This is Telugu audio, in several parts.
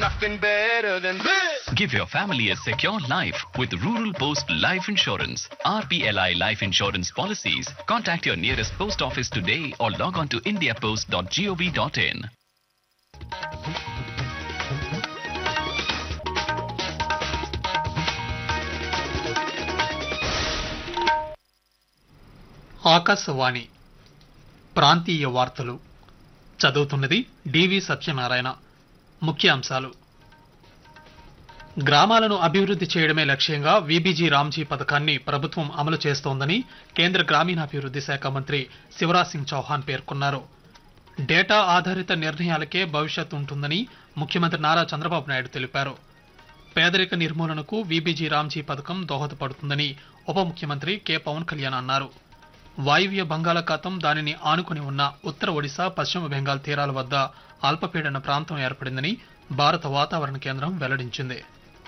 nothing better than this. Give your family a secure life with Rural Post Life Insurance. RPLI Life Insurance policies. Contact your nearest post office today or log on to indiapost.gov.in. Akashvani ప్రాంతీయ వార్తలు చదువుతున్నది డివి సత్యనారాయణ ముఖ్యాంశాలు గ్రామాలను అభివృద్ధి చేయడమే లక్ష్యంగా విబిజీ రామ్జీ పథకాన్ని ప్రభుత్వం అమలు చేస్తోందని కేంద్ర గ్రామీణాభివృద్ధి శాఖ మంత్రి శివరాజ్ సింగ్ చౌహాన్ పేర్కొన్నారు డేటా ఆధారిత నిర్ణయాలకే భవిష్యత్ ఉంటుందని ముఖ్యమంత్రి నారా చంద్రబాబు నాయుడు తెలిపారు పేదరిక నిర్మూలనకు విబిజీ రామ్జీ పథకం దోహదపడుతుందని ఉప ముఖ్యమంత్రి కె పవన్ కళ్యాణ్ అన్నారు వాయువ్య బంగాళాఖాతం దానిని ఆనుకుని ఉన్న ఉత్తర ఒడిశా పశ్చిమ బెంగాల్ తీరాల వద్ద అల్పపీడన ప్రాంతం ఏర్పడిందని భారత వాతావరణ కేంద్రం వెల్లడించింది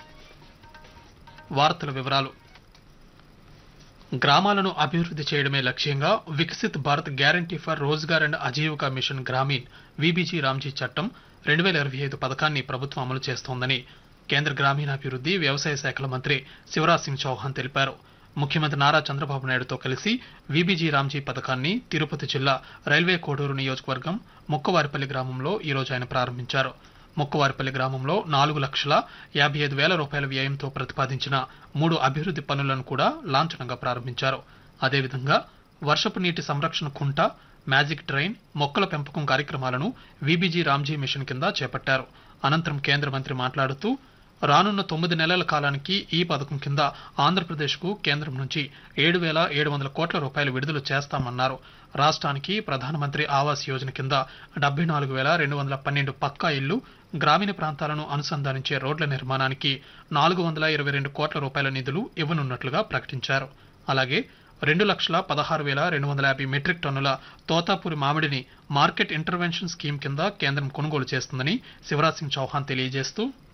వార్తల వివరాలు గ్రామాలను అభివృద్ధి చేయడమే లక్ష్యంగా Viksit Bharat guarantee for Rozgar and Ajeevika mission Gramin VBG RAM G చట్టం రెండు వేల ఇరవై ఐదు పథకాన్ని ప్రభుత్వం అమలు చేస్తోందని కేంద్ర గ్రామీణాభివృద్ధి వ్యవసాయ శాఖల మంత్రి శివరాజ్ సింగ్ చౌహాన్ తెలిపారు ముఖ్యమంత్రి నారా చంద్రబాబు నాయుడుతో కలిసి విబిజీ రామ్జీ పథకాన్ని తిరుపతి జిల్లా రైల్వే కోడూరు నియోజకవర్గం ముక్కవారిపల్లి గ్రామంలో ఈ రోజు ఆయన ప్రారంభించారు ముక్కవారిపల్లి గ్రామంలో నాలుగు లక్షల యాభై ఐదు వేల రూపాయల వ్యయంతో ప్రతిపాదించిన మూడు అభివృద్ధి పనులను కూడా లాంఛనంగా ప్రారంభించారు అదేవిధంగా వర్షపు నీటి సంరక్షణ కుంట మ్యాజిక్ ట్రైన్ మొక్కల పెంపకం కార్యక్రమాలను విబిజీ రామ్జీ మిషన్ కింద చేపట్టారు అనంతరం కేంద్ర మంత్రి మాట్లాడుతూ రానున్న తొమ్మిది నెలల కాలానికి ఈ పథకం కింద ఆంధ్రప్రదేశ్కు కేంద్రం నుంచి ఏడు వేల ఏడు వందల కోట్ల రూపాయలు విడుదల చేస్తామన్నారు రాష్ట్రానికి ప్రధానమంత్రి ఆవాస్ యోజన కింద డెబ్బై నాలుగు వేల రెండు వందల పన్నెండు పక్కా ఇళ్లు గ్రామీణ ప్రాంతాలను అనుసంధానించే రోడ్ల నిర్మాణానికి నాలుగు వందల ఇరవై రెండు కోట్ల రూపాయల నిధులు ఇవ్వనున్నట్లుగా ప్రకటించారు అలాగే రెండు లక్షల పదహారు వేల రెండు వందల యాభై మెట్రిక్ టన్నుల తోతాపూరి మామిడిని మార్కెట్ ఇంటర్వెన్షన్ స్కీమ్ కింద కేంద్రం కొనుగోలు చేస్తుందని శివరాజ్ సింగ్ చౌహాన్ తెలియజేస్తూ